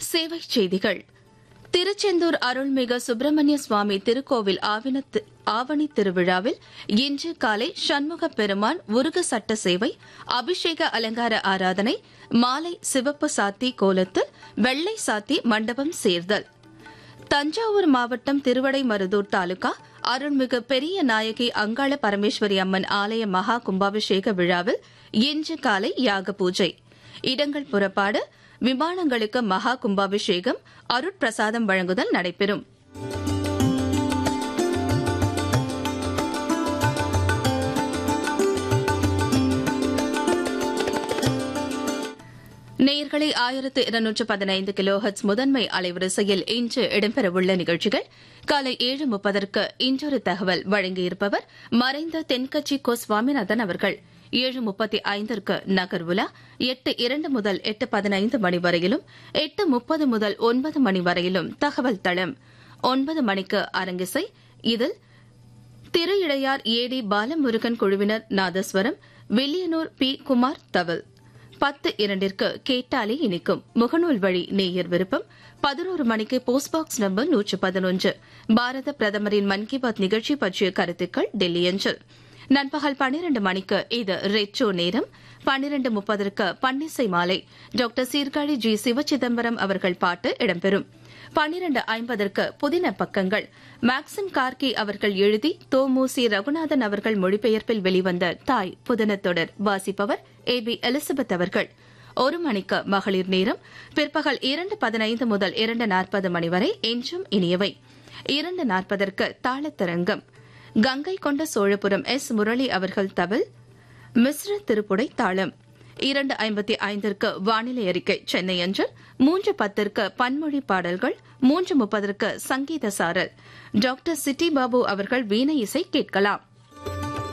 சேவைச் செய்திகள் திருச்செந்தூர் அருள்மிகு சுப்பிரமணிய சுவாமி திருக்கோவில் ஆவினத்- ஆவணி திருவிழாவில் இன்று காலை சண்முக பெருமான் உருகு சட்ட சேவை அபிஷேக அலங்கார ஆராதனை மாலை சிவப்பு சாத்தி கோலத்தில் வெள்ளை சாத்தி மண்டபம் சேர்தல் தஞ்சாவூர் மாவட்டம் திருவடைமருதூர் தாலுகா அருள்மிகு பெரிய நாயகி அங்காள பரமேஸ்வரி அம்மன் ஆலய மகா கும்பாபிஷேக விழாவில் இன்று காலை யாக பூஜை இடங்கள் புறப்பாடு விமானங்களுக்கு மகா கும்பாபிஷேகம் அருட்பிரசாதம் வழங்குதல் நடைபெறும் நேயர்களை ஆயிரத்து இருநூற்று பதினைந்து கிலோஹெட்ஸ் முதன்மை அலைவரிசையில் இன்று இடம்பெறவுள்ள நிகழ்ச்சிகள் காலை ஏழு முப்பதற்கு இன்றொரு தகவல் வழங்கியிருப்பவர் மறைந்த தென்கட்சி கோ சுவாமிநாதன் அவர்கள் ஏழு முப்பத்தி ஐந்திற்கு நகர்வுலா எட்டு இரண்டு முதல் எட்டு பதினைந்து மணி வரையிலும் எட்டு முப்பது முதல் ஒன்பது மணி வரையிலும் தகவல் தளம் ஒன்பது மணிக்கு அரங்கிசை இதில் திரு இடையார் ஏடி பாலமுருகன் குழுவினர் நாதஸ்வரம் வில்லியனூர் பி குமார் தவல் பத்து இரண்டிற்கு கேட்டாலே இனிக்கும் முகநூல் வழி நேயர் விருப்பம் பதினோரு மணிக்கு போஸ்ட் பாக்ஸ் நம்பர் நூற்று பதினொன்று பாரத பிரதமரின் மன் கி பாத் நிகழ்ச்சி பற்றிய கருத்துக்கள் டெல்லி அஞ்சல் நண்பகல் பன்னிரண்டு மணிக்கு இது ரெட்ரோ நேரம் பன்னிரண்டு முப்பதற்கு பன்னிசை மாலை டாக்டர் சீர்காழி ஜி சிவச்சிதம்பரம் அவர்கள் பாட்டு இடம்பெறும் பன்னிரண்டு ஐம்பதற்கு புதின பக்கங்கள் மேக்சிம் கார்கி அவர்கள் எழுதி தோமுசி ரகுநாதன் அவர்கள் மொழிபெயர்ப்பில் வெளிவந்த தாய் புதின தொடர் வாசிப்பவர் ஏ பி எலிசபெத் அவர்கள் ஒரு மணிக்கு மகளிர் நேரம் பிற்பகல் இரண்டு பதினைந்து முதல் இரண்டு நாற்பது மணி வரை என்றும் இனியவை இரண்டு நாற்பதற்கு தாளத்தரங்கம் கங்கை கொண்ட சோழபுரம் எஸ் முரளி அவர்கள் தவில் மிஸ்ர திருப்புடை தாளம் இரண்டு ஐம்பத்தி ஐந்திற்கு வானிலை அறிக்கை சென்னை அஞ்சல் மூன்று பத்திற்கு பன்மொழி பாடல்கள் மூன்று முப்பதற்கு சங்கீத சாரல் டாக்டர் சிட்டி பாபு அவர்கள் வீணை இசை கேட்கலாம்